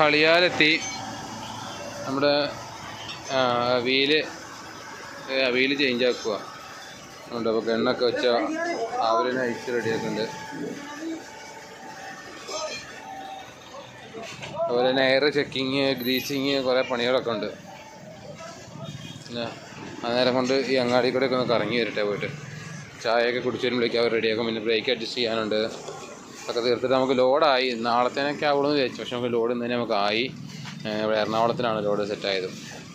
ഹളിയാലെത്തി നമ്മുടെ ആ, വീല് ഏ, വീല് ചേഞ്ച് ആക്കുക ഉണ്ട് അപ്പോൾ ഗണ്ണൊക്കെ വെച്ച ആവലിനെ അയച്ച് റെഡിയാക്കുന്നുണ്ട് അതുപോലെ തന്നെ എയർ ചെക്കിങ് ഗ്രീസിങ് കുറേ പണികളൊക്കെ ഉണ്ട് പിന്നെ അന്നേരം കൊണ്ട് ഈ അങ്ങാടി കൂടെ ഒക്കെ ഒന്ന് കറങ്ങി വരട്ടെ പോയിട്ട് ചായയൊക്കെ കുടിച്ച് വരുമ്പോഴേക്കും അവർ റെഡിയാക്കും പിന്നെ ബ്രേക്ക് അഡ്ജസ്റ്റ് ചെയ്യാനുണ്ട് ഒക്കെ തീർത്തിട്ട് നമുക്ക് ലോഡായി നാളത്തേനൊക്കെ ആവുള്ളൂ എന്ന് വിചാരിച്ചു പക്ഷെ നമുക്ക് ലോഡ് ഇന്ന് തന്നെ നമുക്ക് ആയി ഏഹ് ഇവിടെ എറണാകുളത്തിനാണ് ലോഡ് സെറ്റായത്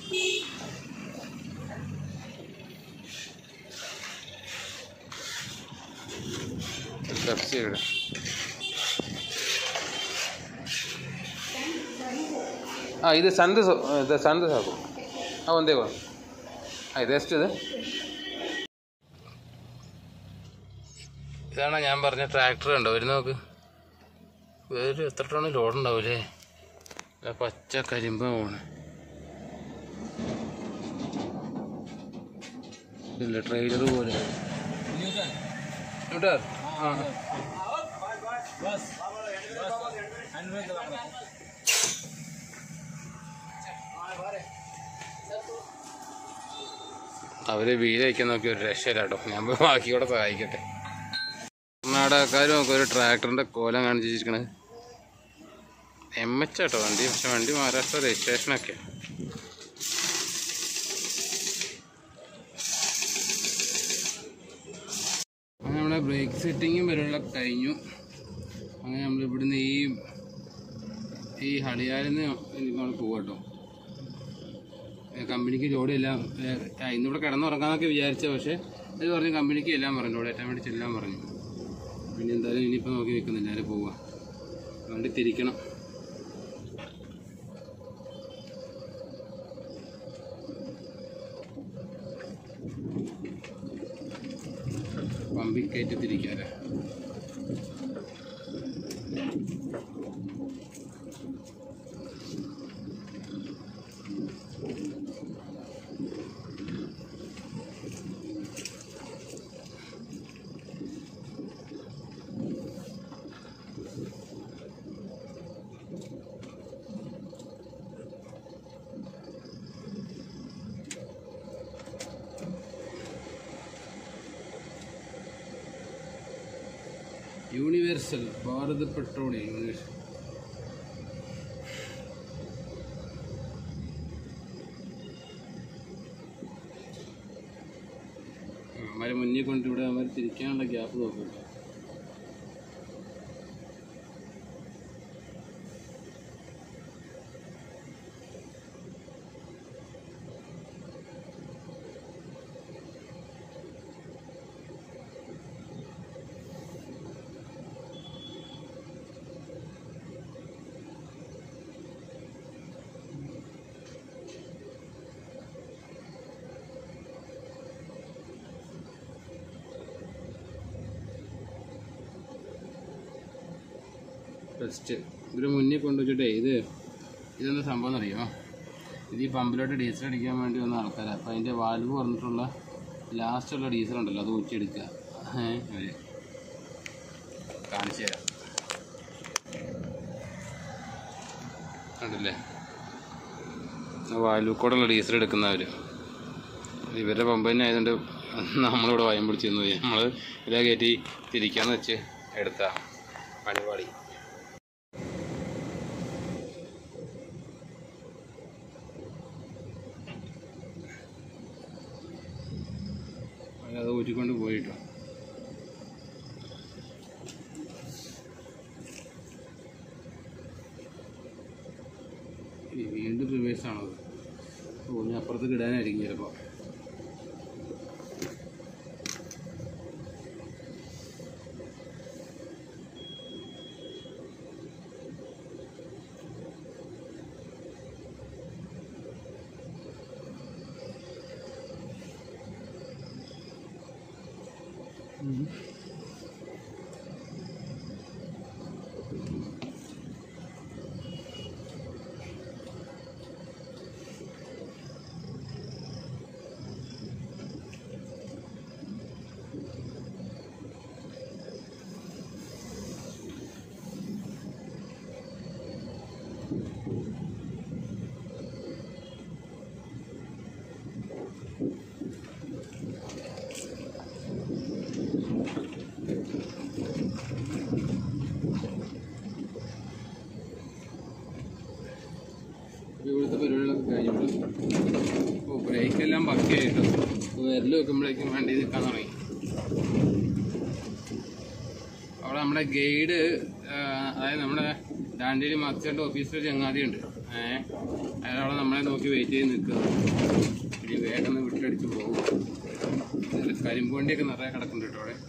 പെപ്സി ഇവിടെ ಆ ಇದು ಸಂದು ಸೊ- ಇದು ಸಂದು ಸಾಕು ಹಾಂ ಒಂದೇ ಒಂದು ಇದು ಎಷ್ಟಿದೆ ഇതാണ് ഞാൻ പറഞ്ഞ ട്രാക്ടർ ഉണ്ടോ ഒരു നോക്ക് ഒരു എത്ര ടൺ ലോഡ് ഉണ്ടാവൂലേ ആ പച്ച കരിമ്പ പോണ് ഇല്ല ട്രെയിലർ പോലെ കേട്ടോ ആ അവര് വീട് വയ്ക്കാൻ നോക്കി ഒരു രക്ഷയില്ല കേട്ടോ ഞാൻ പോയി ബാക്കി കൂടെ സഹായിക്കട്ടെ കർണാടകക്കാരും ഒക്കെ ഒരു ട്രാക്ടറിന്റെ കോലം കാണിച്ച് വെച്ചിരിക്കണത് എം എച്ച് കേട്ടോ വണ്ടി പക്ഷെ വണ്ടി മഹാരാഷ്ട്ര രജിസ്ട്രേഷനൊക്കെ അങ്ങനെ നമ്മുടെ ബ്രേക്ക് സെറ്റിങ്ങും പരിപാടികളൊക്കെ കഴിഞ്ഞു അങ്ങനെ നമ്മൾ ഇവിടുന്ന് ഈ ഈ ഹളിയാലിന്ന് നമ്മൾ പോവാട്ടോ കമ്പനിക്ക് ലോഡ് എല്ലാം ഇന്നിവിടെ കിടന്നുറങ്ങാന്നൊക്കെ വിചാരിച്ച പക്ഷേ അത് പറഞ്ഞു കമ്പനിക്ക് എല്ലാം പറഞ്ഞു ലോഡ് ഏറ്റാൻ വേണ്ടി ചെല്ലാൻ പറഞ്ഞു പിന്നെ എന്തായാലും ഇനിയിപ്പോൾ നോക്കി നിൽക്കുന്നില്ല അതിൽ പോവാ വണ്ടി തിരിക്കണം പമ്പി കയറ്റി തിരിക്കാല്ലേ യൂണിവേഴ്സൽ ഭാരത് പെട്രോളിയം യൂണിവേഴ്സൽ അവന്മാരെ മുന്നിൽ കൊണ്ട് ഇവിടെ അവന്മാർ തിരിക്കാനുള്ള ഗ്യാപ്പ് നോക്കും ഫസ്റ്റ് ഇവര് മുന്നിൽ കൊണ്ടുവച്ചിട്ടേ ഇത് ഇതെന്താ സംഭവം എന്നറിയോ ഇത് ഈ പമ്പിലോട്ട് ഡീസൽ അടിക്കാൻ വേണ്ടി വന്ന ആൾക്കാരാണ് അപ്പോൾ അതിൻ്റെ വാൽവ് പറഞ്ഞിട്ടുള്ള ലാസ്റ്റുള്ള ഡീസൽ ഉണ്ടല്ലോ അത് ഊറ്റിയെടുക്കുക ഏഹ് അവര് കാണിച്ചു തരാം കണ്ടില്ലേ വാൽവ് കൂടെയുള്ള ഡീസൽ എടുക്കുന്നവർ ഇവരുടെ പമ്പ് തന്നെ ആയതുകൊണ്ട് നമ്മളിവിടെ വയം പിടിച്ച് നിന്ന് പോയി നമ്മൾ ഇതേ കയറ്റി തിരിക്കാന്ന് വെച്ച് എടുത്ത പണിപാടി അത് ഊറ്റിക്കൊണ്ട് പോയിട്ടോ ഈ വീണ്ടും റിവേഴ്സ് ആണത് ഓ ഇനി അപ്പുറത്തേക്ക് ഇടാനായിരിക്കും ചിലപ്പോൾ ബ്രേക്ക് എല്ലാം പക്കയായിട്ട് വിരൽ വെക്കുമ്പോഴേക്കും വണ്ടി നിൽക്കാൻ തുടങ്ങി അവിടെ നമ്മുടെ ഗൈഡ് അതായത് നമ്മുടെ ഡാൻഡിയിൽ മത്സ്യൻ്റെ ഓഫീസിൽ ചങ്ങാതിയുണ്ട് ഏഹ് അയാളവിടെ നമ്മളെ നോക്കി വെയിറ്റ് ചെയ്ത് നിൽക്കുന്നത് ഇനി വേഗം ഒന്ന് വിട്ടടിച്ച് പോകും ഇതിൽ കരിമ്പ് വണ്ടിയൊക്കെ നിറയെ കിടക്കുന്നുണ്ട് കേട്ടോ അവിടെ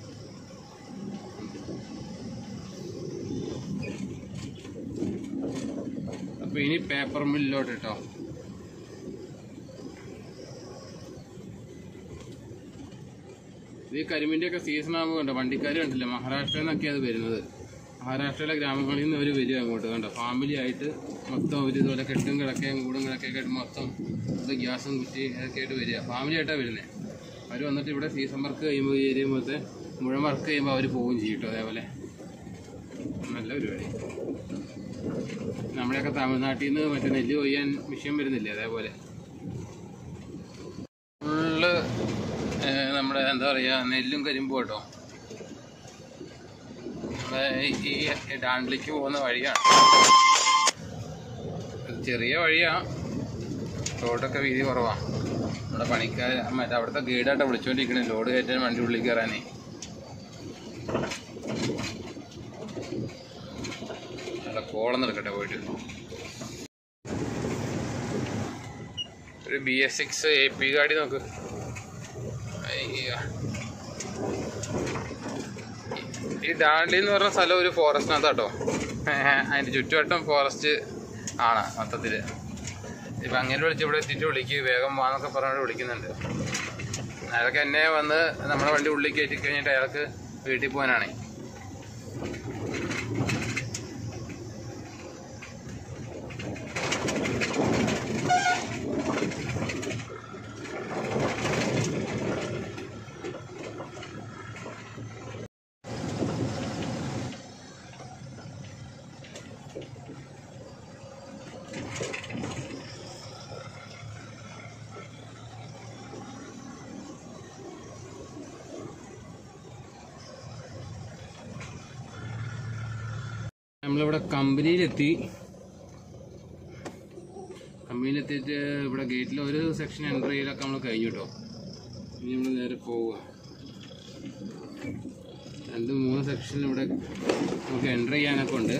അപ്പൊ ഇനി പേപ്പർ മില്ലിലോട്ട് കേട്ടോ ഇത് ഈ കരിമ്പിന്റെ ഒക്കെ സീസൺ ആകുമ്പോൾ കണ്ടോ വണ്ടിക്കാർ കണ്ടില്ല മഹാരാഷ്ട്രയിൽ നിന്നൊക്കെയാണ് അത് വരുന്നത് മഹാരാഷ്ട്രയിലെ ഗ്രാമങ്ങളിൽ നിന്ന് അവർ വരിക അങ്ങോട്ട് കണ്ടോ ഫാമിലി ആയിട്ട് മൊത്തം ഒരു ഇതുപോലെ കെട്ടും കിടക്കയും കൂടും കിടക്കയൊക്കെ ആയിട്ട് മൊത്തം ഇത് ഗ്യാസും കുറ്റി അതൊക്കെ ആയിട്ട് വരിക ഫാമിലി ആയിട്ടാണ് വരുന്നത് അവർ വന്നിട്ട് ഇവിടെ സീസൺ വർക്ക് കഴിയുമ്പോൾ ഈ ഏരിയ പോലത്തെ മുഴുവൻ വർക്ക് ചെയ്യുമ്പോൾ അവർ പോവുകയും ചെയ്യും കേട്ടോ അതേപോലെ നല്ല പരിപാടി നമ്മുടെയൊക്കെ തമിഴ്നാട്ടിൽ നിന്ന് മറ്റേ നെല്ല് കൊയ്യാൻ മിഷ്യൻ വരുന്നില്ലേ അതേപോലെ ഫുള്ള് നമ്മുടെ എന്താ പറയുക നെല്ലും കരിമ്പും കേട്ടോ നമ്മുടെ ഈ ഡാണ്ടിലേക്ക് പോകുന്ന വഴിയാണ് ചെറിയ വഴിയാ റോഡൊക്കെ വീതി കുറവാ നമ്മുടെ പണിക്കാർ മറ്റേ അവിടുത്തെ ഗൈഡായിട്ട് വിളിച്ചോണ്ടിരിക്കണേ ലോഡ് കയറ്റാൻ വണ്ടി ഉള്ളിൽ കയറാനേ നല്ല കോളം നടക്കട്ടെ പോയിട്ട് ഒരു B S six A P ഗാഡി നോക്ക് അയ്യ. ഈ ഡാണ്ടി എന്ന് പറഞ്ഞ സ്ഥലം ഒരു ഫോറസ്റ്റിനകത്താട്ടോ അതിന്റെ ചുറ്റുവട്ടം ഫോറസ്റ്റ് ആണ് മൊത്തത്തില് ഇപ്പൊ അങ്ങനെ വിളിച്ച് ഇവിടെ എത്തിയിട്ട് വിളിക്ക് വേഗം വാന്നൊക്കെ പറഞ്ഞിട്ട് വിളിക്കുന്നുണ്ട് അയാൾക്ക് എന്നെ വന്ന് നമ്മുടെ വണ്ടി ഉള്ളിൽ കയറ്റി കഴിഞ്ഞിട്ട് അയാൾക്ക് വീട്ടിൽ പോകാനാണേ നമ്മളിവിടെ കമ്പനിയിലെത്തി കമ്പനിയിലെത്തിയിട്ട് ഇവിടെ ഗേറ്റിൽ ഒരു സെക്ഷൻ എൻ്റർ ചെയ്യലൊക്കെ നമ്മൾ കഴിഞ്ഞു കേട്ടോ ഇനി നമ്മൾ നേരെ പോവുക രണ്ട് മൂന്ന് സെക്ഷൻ ഇവിടെ നമുക്ക് എൻ്റർ ചെയ്യാനൊക്കെ ഉണ്ട്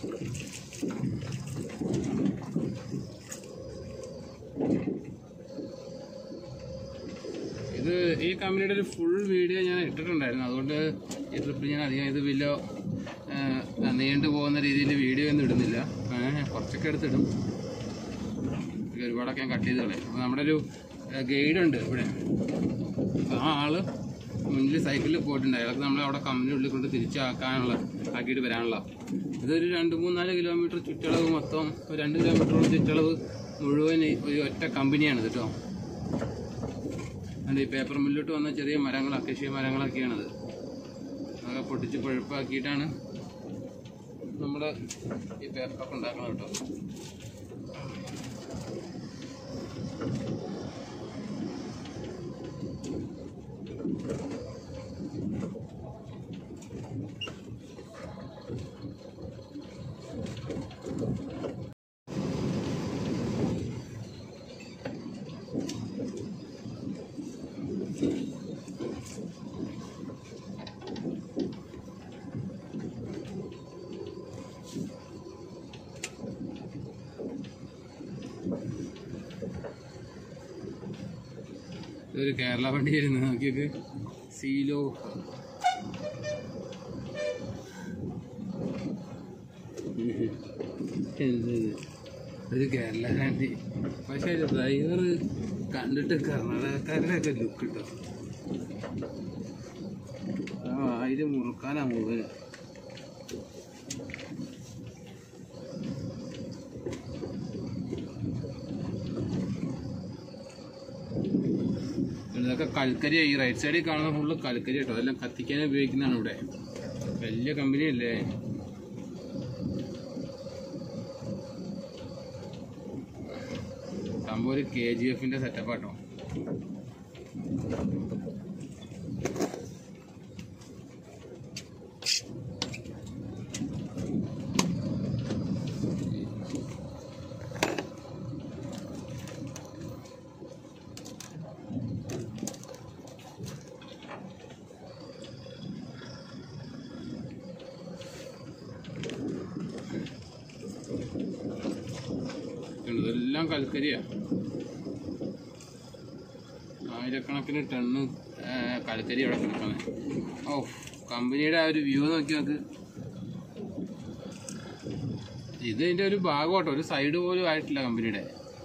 ഇത് ഈ കമ്പനിയുടെ ഒരു ഫുൾ വീഡിയോ ഞാൻ ഇട്ടിട്ടുണ്ടായിരുന്നു അതുകൊണ്ട് ഈ ട്രിപ്പിൽ ഞാൻ അധികം ഇത് വലിയ ആ, നീണ്ടു പോകുന്ന രീതിയിൽ വീഡിയോ ഒന്നും ഇടുന്നില്ല ഏ, കുറച്ചൊക്കെ എടുത്തിടും ഇത് ഒരുപാടൊക്കെ ഞാൻ കട്ട് ചെയ്ത് കളയും അപ്പോൾ നമ്മുടെ ഒരു ഗൈഡ് ഉണ്ട് ഇവിടെ അപ്പോൾ ആ ആള് മുന്നിൽ സൈക്കിളിൽ പോയിട്ടുണ്ട് അയാൾക്ക് നമ്മൾ അവിടെ കമ്പനി ഉള്ളിൽ കൊണ്ട് തിരിച്ചാക്കാനുള്ള ആക്കിയിട്ട് വരാനുള്ള ഇതൊരു രണ്ട് മൂന്നാല് കിലോമീറ്റർ ചുറ്റളവ് മൊത്തം ഒരു രണ്ട് കിലോമീറ്ററോളം ചുറ്റളവ് മുഴുവൻ ഈ ഒരു ഒറ്റ കമ്പനിയാണ് ഇത് കേട്ടോ അതുകൊണ്ട് ഈ പേപ്പർ മില്ലോട്ട് വന്ന ചെറിയ മരങ്ങൾ അക്കേഷ്യ മരങ്ങളൊക്കെയാണത് അതൊക്കെ പൊട്ടിച്ച് പഴുപ്പാക്കിയിട്ടാണ് നമ്മുടെ ഈ പേപ്പറൊക്കെ ഉണ്ടാക്കണം കേട്ടോ ഇതൊരു കേരള വണ്ടി വരുന്നത് നോക്കിയൊക്കെ സീലോ എന്ത് ഒരു കേരള വണ്ടി പക്ഷേ ഡ്രൈവർ കണ്ടിട്ട് കർണാടകക്കാരുടെ ഒക്കെ ലുക്ക് കിട്ടും ആ അതിൽ മുറുക്കാനാ മുഴുവൻ ഇതൊക്കെ കൽക്കരി ഈ റൈറ്റ് സൈഡിൽ കാണുന്ന ഫുള്ള് കൽക്കരി കേട്ടോ അതെല്ലാം കത്തിക്കാൻ ഉപയോഗിക്കുന്നതാണ് ഇവിടെ വലിയ കമ്പനി അല്ലേ സംഭവം ഒരു കെ ജി എഫിന്റെ സെറ്റപ്പ് കേട്ടോ കൽക്കരിയാ ആയിരക്കണക്കിന് ടണ്ണ് ആ, കൽക്കരി അവിടെ കിടക്കുന്നത് ഓ കമ്പനിയുടെ ആ ഒരു വ്യൂ നോക്കി നോക്ക് ഇത് ഇതിന്റെ ഒരു ഭാഗമാട്ടോ ഒരു സൈഡ് പോലും ആയിട്ടില്ല കമ്പനിയുടെ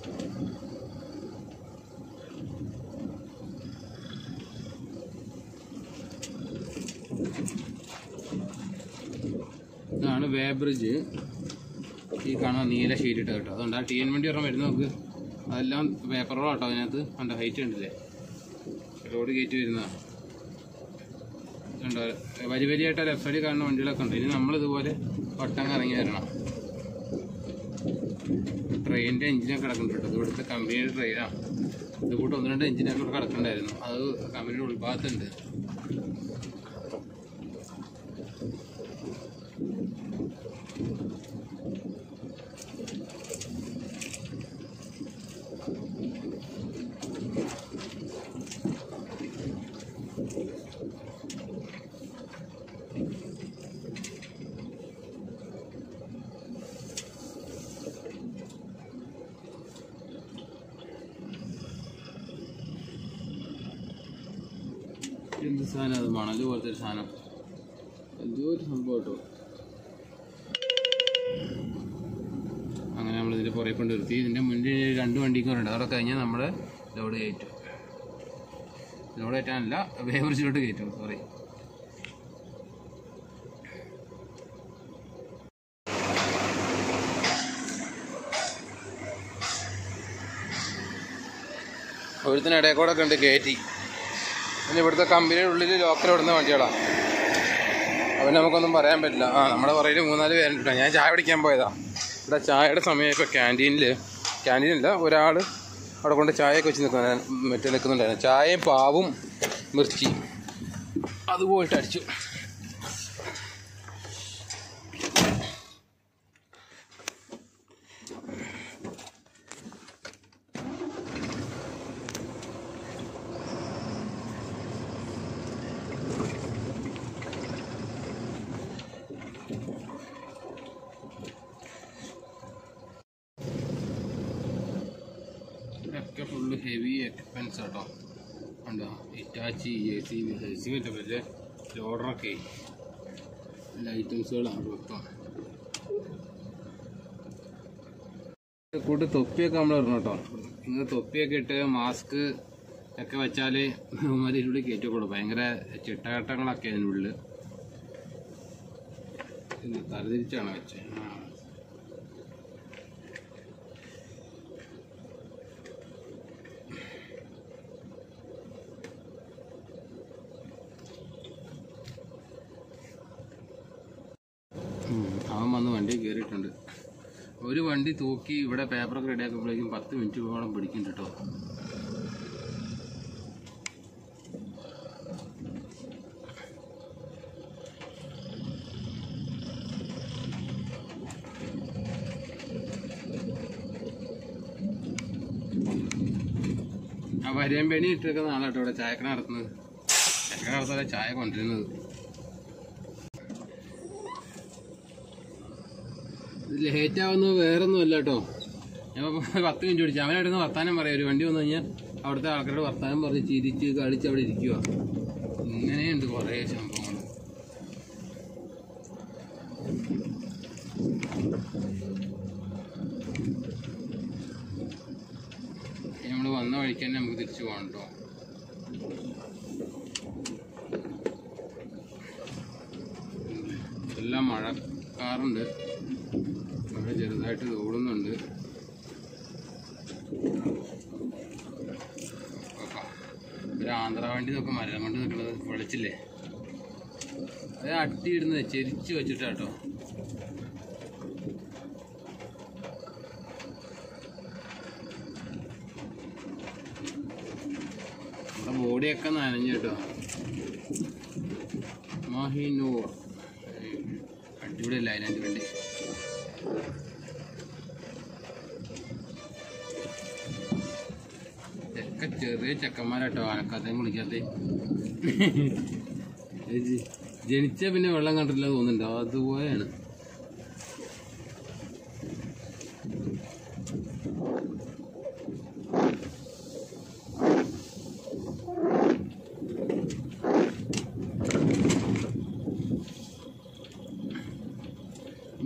ഇതാണ് വേ ബ്രിഡ്ജ് ഈ കാണുന്ന നീല ഷീറ്റ് ഇട്ട് കേട്ടോ അതുകൊണ്ട് ആ ടി എൻ വണ്ടി ഒരെണ്ണം വരുന്ന നോക്ക് അതെല്ലാം പേപ്പർ റോളാട്ടോ അതിനകത്ത് കണ്ട ഹൈറ്റ് ഉണ്ടല്ലേ റോഡ് കയറ്റി വരുന്ന കണ്ടോ വരി വരിയായിട്ട് ലെഫ്റ്റ് സൈഡിൽ കാണുന്ന വണ്ടികളൊക്കെ ഉണ്ട് ഇനി നമ്മളിതുപോലെ വട്ടം കറങ്ങി വരണം ട്രെയിനിൻ്റെ എഞ്ചിനൊക്കെ കിടക്കുന്നുണ്ട് കേട്ടോ ഇത് ഇവിടുത്തെ കമ്പനിയുടെ ട്രെയിനാണ് ഇത് കൂട്ട് ഒന്ന് രണ്ട് എഞ്ചിനൊക്കെ ഇവിടെ കിടക്കണ്ടായിരുന്നു അത് കമ്പനിയുടെ ഉൾഭാഗത്തുണ്ട് എന്ത് സാധനം അത് മണല് പോലത്തെ ഒരു സാധനം എന്തോ ഒരു സംഭവം കേട്ടോ അങ്ങനെ നമ്മൾ ഇതിന്റെ പുറകെ കൊണ്ട് നിർത്തി ഇതിന്റെ മുന്നിൽ രണ്ട് വണ്ടിക്കും ഉണ്ട് അവിടെ കഴിഞ്ഞാൽ നമ്മൾ ലോഡ് കയറ്റും ലോഡ് കയറ്റാനല്ല വേവറിച്ചിലോട്ട് കയറ്റും സോറി ഒഴുത്തിനിടയിൽ കൂടെ ഒക്കെ ഉണ്ട് കയറ്റി പിന്നെ ഇവിടുത്തെ കമ്പനിയുടെ ഉള്ളിൽ ലോക്കൽ ഇടുന്ന വണ്ടികളാണ് അവൻ നമുക്കൊന്നും പറയാൻ പറ്റില്ല ആ നമ്മുടെ പുറകിൽ മൂന്നാല് പേരുണ്ട് ഞാൻ ചായ പിടിക്കാൻ പോയതാ ഇവിടെ ചായയുടെ സമയം ഇപ്പോൾ ക്യാൻറ്റീനിൽ ക്യാൻറ്റീനില്ല ഒരാൾ അവിടെ കൊണ്ട് ചായയൊക്കെ വെച്ച് നിൽക്കുന്ന മറ്റേ നിൽക്കുന്നുണ്ടായിരുന്നു ചായയും പാവും മിർച്ചി അത് പോയിട്ട് അടിച്ചു ഇതൊക്കെ ഫുള്ള് ഹെവി എക്സ്പെൻസ് കേട്ടോ ഉണ്ടോ Hitachi A C A C മറ്റേ വലിയ ലോഡറൊക്കെ എല്ലാ ഐറ്റംസുകളാണ് മൊത്തം കൂട്ട് തൊപ്പിയൊക്കെ നമ്മൾ ഇടണം കേട്ടോ ഇങ്ങനെ തൊപ്പിയൊക്കെ ഇട്ട് മാസ്ക് ഒക്കെ വെച്ചാൽ മതി ഇതിനുള്ളിൽ കയറ്റിക്കൊള്ളു ഭയങ്കര ചിട്ടഘട്ടങ്ങളൊക്കെ അതിനുള്ളിൽ പിന്നെ തലതിരിച്ചാണ് വെച്ചത് ആ ഉം, അവൻ വന്ന് വണ്ടി കയറിയിട്ടുണ്ട് ഒരു വണ്ടി തൂക്കി ഇവിടെ പേപ്പറൊക്കെ റെഡിയാക്കുമ്പോഴേക്കും പത്ത് മിനിറ്റോളം പിടിക്കും കേട്ടോ ആ വരയം പണി ഇട്ടിരിക്കുന്ന ആളാട്ടോ ഇവിടെ ചായക്കട നടത്തുന്നത് ചായക്കട നടത്താതെ ചായ കൊണ്ടിരുന്നത് ഇത് ലേറ്റ് ആവുന്നത് വേറൊന്നും അല്ല കേട്ടോ ഞാൻ ഇപ്പൊ പത്ത് മിനിറ്റ് പിടിച്ചു അവനടുന്ന് വർത്താനം പറയാം ഒരു വണ്ടി വന്നു കഴിഞ്ഞാൽ അവിടുത്തെ ആൾക്കാരോട് വർത്താനം പറഞ്ഞ് ചിരിച്ച് കളിച്ച് അവിടെ ഇരിക്കുക ഇങ്ങനെയുണ്ട് കുറേ സംഭവങ്ങൾ നമ്മൾ വന്ന വഴിക്ക് തന്നെ നമുക്ക് തിരിച്ചു പോകണം കേട്ടോ എല്ലാം മഴക്കാറുണ്ട് മഴ ചെറുതായിട്ട് ഓടുന്നുണ്ട് ഓക്കാ. ഒരു ആന്ധ്ര വണ്ടി നോക്കെ മരം കൊണ്ട് നിൽക്കുന്നത് വിളിച്ചില്ലേ അത് അട്ടിയിടുന്നത് ചെരിച്ച് വെച്ചിട്ടാട്ടോ നമ്മുടെ ബോഡിയൊക്കെ നനഞ്ഞു കേട്ടോ മാഹിനൂർ അടിപൊളിയല്ല അതിനകത്ത് വേണ്ടി ചെക്ക ചെറിയ ചെക്കന്മാരാട്ടോ ആനക്കാത്തേം കുളിക്കാത്തേ ജനിച്ച പിന്നെ വെള്ളം കണ്ടില്ല തോന്നുന്നുണ്ടോ അതുപോലെയാണ്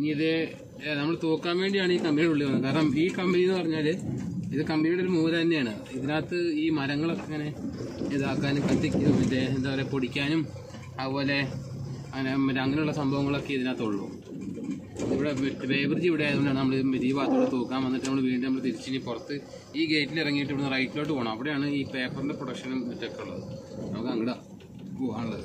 ഇത് നമ്മൾ തൂക്കാൻ വേണ്ടിയാണ് ഈ കമ്പനിയുടെ ഉള്ളിൽ വന്നത് കാരണം ഈ കമ്പനി എന്ന് പറഞ്ഞാൽ ഇത് കമ്പനിയുടെ ഒരു മൂല തന്നെയാണ് ഇതിനകത്ത് ഈ മരങ്ങളൊക്കെ ഇങ്ങനെ ഇതാക്കാനും കത്തിക്കാനും മറ്റേ എന്താ പറയുക പൊടിക്കാനും അതുപോലെ അങ്ങനെ മറ്റേ അങ്ങനെയുള്ള സംഭവങ്ങളൊക്കെ ഇതിനകത്തുള്ളൂ ഇവിടെ വേവൃജി ഇവിടെ ആയതുകൊണ്ടാണ് നമ്മൾ ഈ ഭാഗത്തോടെ തൂക്കാൻ വന്നിട്ട് നമ്മൾ വീണ്ടും നമ്മൾ തിരിച്ചിനി പുറത്ത് ഈ ഗേറ്റിൽ ഇറങ്ങിയിട്ട് ഇവിടുന്ന് റൈറ്റിലോട്ട് പോകണം അവിടെയാണ് ഈ പേപ്പറിന്റെ പ്രൊഡക്ഷനും മറ്റൊക്കെ ഉള്ളത് നമുക്ക് അങ്ങോട്ട് പോകാനുള്ളത്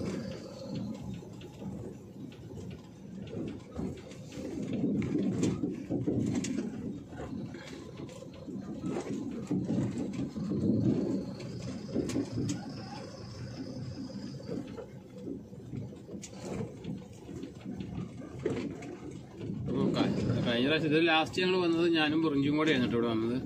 അപ്പോൾ ക- കഴിഞ്ഞ പ്രാവശ്യം ഇത് ലാസ്റ്റ് ഞങ്ങൾ വന്നത് ഞാനും പുറിഞ്ചും കൂടെ ആയിരുന്നു ഇവിടെ വന്നത്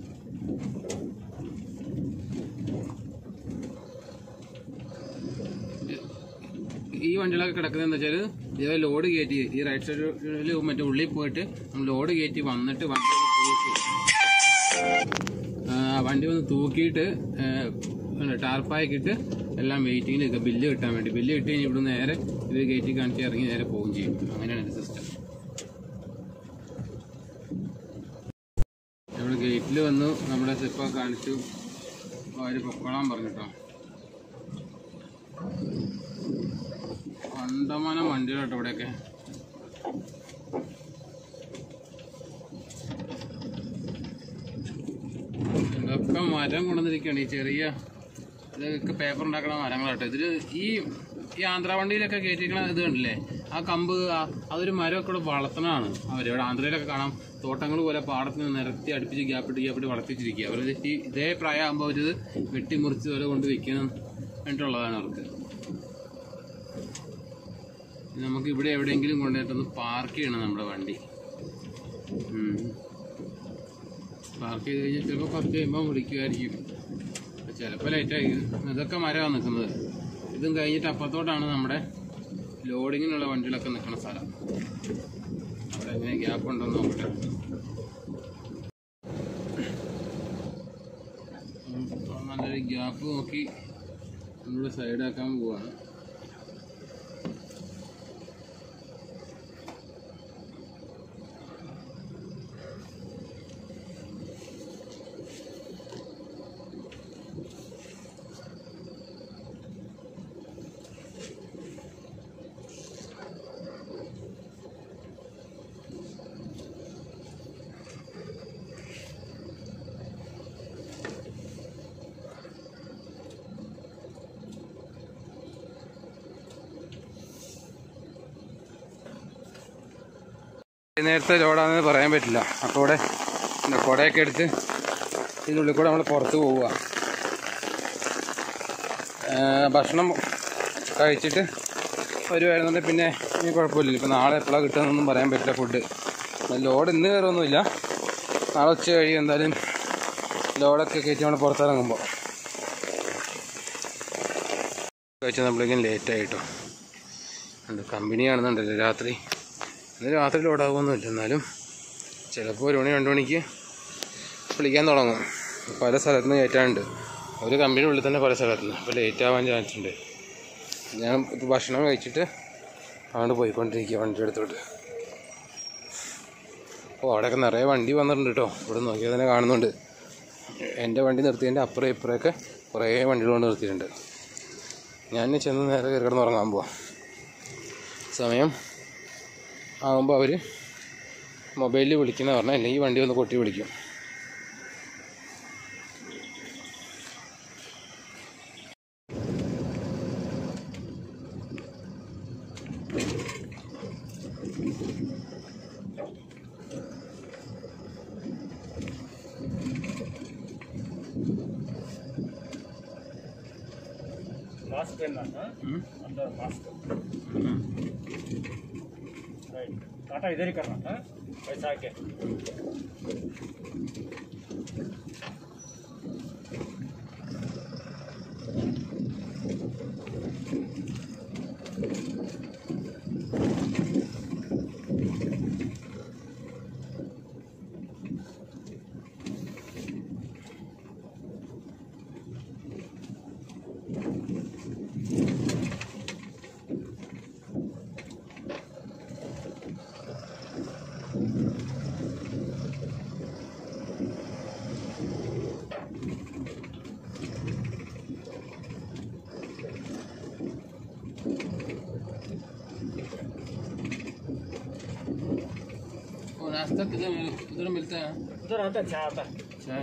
ഈ വണ്ടികളൊക്കെ കിടക്കുന്നത് എന്താ വെച്ചാൽ ഇതേ ലോഡ് കയറ്റി ഈ റൈറ്റ് സൈഡിൽ മറ്റേ ഉള്ളിൽ പോയിട്ട് നമ്മൾ ലോഡ് കയറ്റി വന്നിട്ട് വണ്ടി ഒന്ന് തൂക്കി ആ, വണ്ടി ഒന്ന് തൂക്കിയിട്ട് ടാർപ്പായിക്കിട്ട് എല്ലാം വെയിറ്റിങ്ങിന് നിൽക്കുക ബില്ല് കിട്ടാൻ വേണ്ടി ബില്ല് കിട്ടി കഴിഞ്ഞ് ഇവിടെ നേരെ ഇത് ഗേറ്റിൽ കാണിച്ച് ഇറങ്ങി നേരെ പോവുകയും ചെയ്യും അങ്ങനെയാണ് ഇത് സിസ്റ്റം നമ്മൾ ഗേറ്റിൽ വന്നു നമ്മുടെ സ്ലിപ്പൊക്കെ കാണിച്ചു അവർ പൊക്കോളാൻ പറഞ്ഞിട്ടോ കണ്ടമാനം വണ്ടികളാട്ടോ ഇവിടെയൊക്കെ ഇതൊക്കെ മരം കൊണ്ടുവന്നിരിക്കുകയാണ് ഈ ചെറിയ ഇതൊക്കെ പേപ്പർ ഉണ്ടാക്കണ മരങ്ങളാട്ടോ ഇതില് ഈ ഈ ആന്ധ്ര വണ്ടിയിലൊക്കെ കയറ്റിക്കണ ഇത് കണ്ടില്ലേ ആ കമ്പ് ആ- അതൊരു മരമൊക്കെ ഇവിടെ വളർത്തണതാണ് അവർ ഇവിടെ ആന്ധ്രയിലൊക്കെ കാണാം തോട്ടങ്ങൾ പോലെ പാടത്തിന് നിരത്തി അടുപ്പിച്ച് ഗ്യാപ്പിട്ട് ഗ്യാപ്പിട്ട് വളർത്തിച്ചിരിക്കുക അവർ ഈ ഇതേ പ്രായമാകുമ്പോൾ അവരിത് വെട്ടിമുറിച്ച് വരെ കൊണ്ട് വെക്കണം വേണ്ടിയിട്ടുള്ളതാണ് അവർക്ക് ഇനി നമുക്ക് ഇവിടെ എവിടെയെങ്കിലും കൊണ്ടുപോയിട്ടൊന്ന് പാർക്ക് ചെയ്യണം നമ്മുടെ വണ്ടി പാർക്ക് ചെയ്ത് കഴിഞ്ഞാൽ ചിലപ്പോൾ കുറച്ച് കഴിയുമ്പോൾ വിളിക്കുമായിരിക്കും ചിലപ്പോൾ ലേറ്റായി ഇതൊക്കെ മരമാണ് നിൽക്കുന്നത് ഇതും കഴിഞ്ഞിട്ട് അപ്പുറത്തോട്ടാണ് നമ്മുടെ ലോഡിങ്ങിനുള്ള വണ്ടികളൊക്കെ നിൽക്കുന്ന സ്ഥലം അവിടെ എങ്ങനെ ഗ്യാപ്പ് ഉണ്ടോ എന്ന് നോക്കട്ടെ ഉം, ഇപ്പൊ നല്ലൊരു ഗ്യാപ്പ് നോക്കി നമ്മൾ സൈഡാക്കാൻ പോവാണ് നേരത്തെ ലോഡാണെന്ന് പറയാൻ പറ്റില്ല അപ്പോൾ ഇവിടെ എന്താ കുടയൊക്കെ എടുത്ത് ഇതിനുള്ളിൽ കൂടെ നമ്മൾ പുറത്ത് പോവുക ഭക്ഷണം കഴിച്ചിട്ട് വരുമായിരുന്നുണ്ടെങ്കിൽ പിന്നെ ഇനി കുഴപ്പമില്ല ഇപ്പം നാളെ എപ്പോഴാണ് കിട്ടുന്നതെന്നൊന്നും പറയാൻ പറ്റില്ല ഫുഡ് ലോഡ് ഇന്ന് കയറൊന്നുമില്ല നാളെ ഉച്ച കഴിയും എന്തായാലും ലോഡൊക്കെ കയറ്റി നമ്മൾ പുറത്തിറങ്ങുമ്പോൾ കഴിച്ചാൽ നമ്മളിങ്ങനെ ലേറ്റ് ആയിട്ടോ ഉണ്ട് കമ്പനിയാണെന്നുണ്ടല്ലോ രാത്രി ഇന്ന് രാത്രി ലോഡാകുമൊന്നുമില്ല എന്നാലും ചിലപ്പോൾ ഒരു മണി രണ്ട് മണിക്ക് വിളിക്കാൻ തുടങ്ങും പല സ്ഥലത്തു നിന്ന് കയറ്റാനുണ്ട് ഒരു കമ്പനി ഉള്ളിൽ തന്നെ പല സ്ഥലത്തു നിന്ന് അപ്പോൾ ലേറ്റ് ആവാൻ ചാൻസ് ഉണ്ട് ഞാൻ ഇപ്പോൾ ഭക്ഷണം കഴിച്ചിട്ട് അങ്ങോട്ട് പോയിക്കൊണ്ടിരിക്കുക വണ്ടി എടുത്തോട്ട് ഓ അവിടെയൊക്കെ നിറയെ വണ്ടി വന്നിട്ടുണ്ട് കേട്ടോ ഇവിടെ നോക്കിയാൽ തന്നെ കാണുന്നുണ്ട് എൻ്റെ വണ്ടി നിർത്തിയതിൻ്റെ അപ്പുറം ഇപ്പുറമൊക്കെ കുറേ വണ്ടികൾ കൊണ്ട് നിർത്തിയിട്ടുണ്ട് ഞാൻ ഇനി ചെന്ന് നേരെ കയറി കിടന്ന് ഉറങ്ങാൻ പോവാം സമയം ആകുമ്പോൾ അവർ മൊബൈലിൽ വിളിക്കുന്ന പറഞ്ഞാൽ അല്ലെങ്കിൽ വണ്ടി ഒന്ന് കൊട്ടി വിളിക്കും मास्क पहनना है ഉം. अंदर मास्क ഉം. राइट काटा इधर ही करना है ऐसा आके नाश्ता किधर उधर मिलता है उधर आता है चाय आता है चाय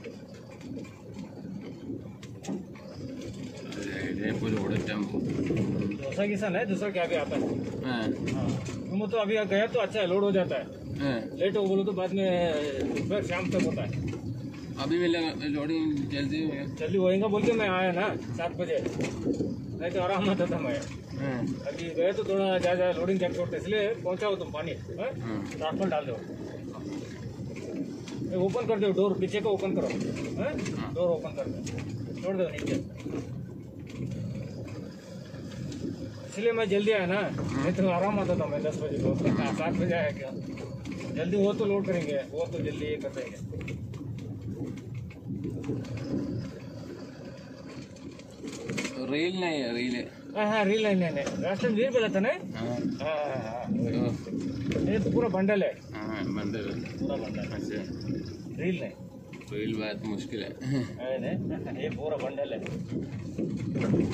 रोड टेम्पो डोसा किसान है दूसरा क्या भी आता है हाँ हाँ तुम तो अभी गया तो अच्छा है लोड हो जाता है हाँ लेट हो बोलो तो बाद में फिर शाम तक होता है अभी मिलेगा लोडिंग जल्दी होगा जल्दी होएगा बोल के मैं आया ना सात बजे नहीं तो आराम आता था मैं हाँ अभी गए तो थोड़ा ज़्यादा लोडिंग चेक करते इसलिए पहुंचाओ तुम पानी हाँ? हाँ ट्रक में डाल दो ये ओपन कर दो डोर पीछे का ओपन करो हाँ? डोर ओपन कर दो छोड़ दो नीचे इसलिए मैं जल्दी आया ना नहीं तो आराम आता था मैं दस बजे को सात बजे आया क्या जल्दी वो तो लोड करेंगे वो तो जल्दी ये कर देंगे रील नहीं है रील है हाँ हाँ रील है नहीं नहीं रास्ते में रील बोला था ना हाँ हाँ हाँ हाँ तो ये तो पूरा बंडल है हाँ बंदर पूरा बंडल अच्छा रील नहीं रील बात मुश्किल है है ना ये पूरा बंडल है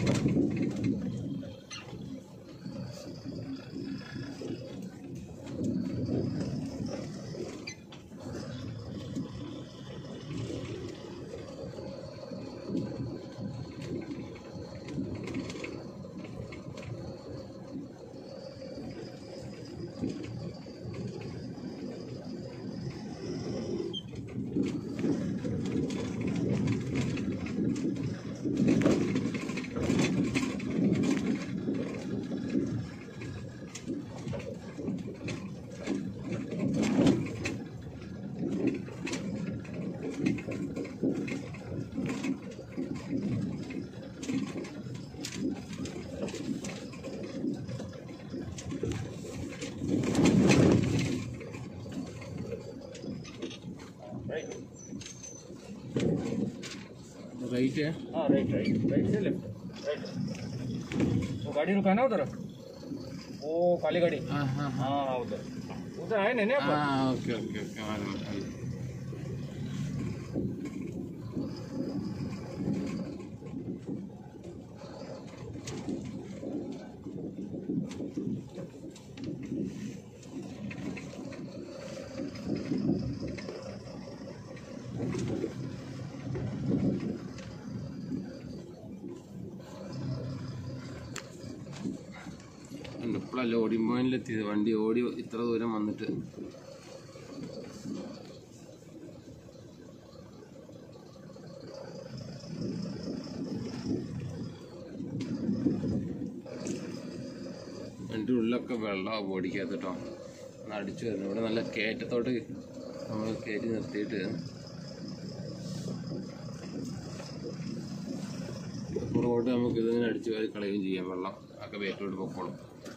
राइट राइट है हाँ राइट राइट राइट से लेफ्ट राइट वो गाड़ी रुका ना उधर वो काली गाड़ी हाँ हाँ हाँ हाँ उधर उधर आए नहीं ना अपन? हाँ ओके ओके ओके मालूम है ഇപ്പോഴല്ല ഓടി പോയിന്റിലെത്തിയത് വണ്ടി ഓടി ഇത്ര ദൂരം വന്നിട്ട് വണ്ടി ഉള്ളിലൊക്കെ വെള്ളം ഓടിക്കാത്ത കേട്ടോ ഒന്ന് അടിച്ചു വരുന്നു ഇവിടെ നല്ല കയറ്റത്തോട്ട് നമ്മൾ കയറ്റി നിർത്തിയിട്ട് പുറകോട്ട് നമുക്ക് ഇതിങ്ങനെ അടിച്ചു വാരി കളയുകയും ചെയ്യാം വെള്ളം ഒക്കെ ബേക്കിലോട്ട് പൊക്കോളും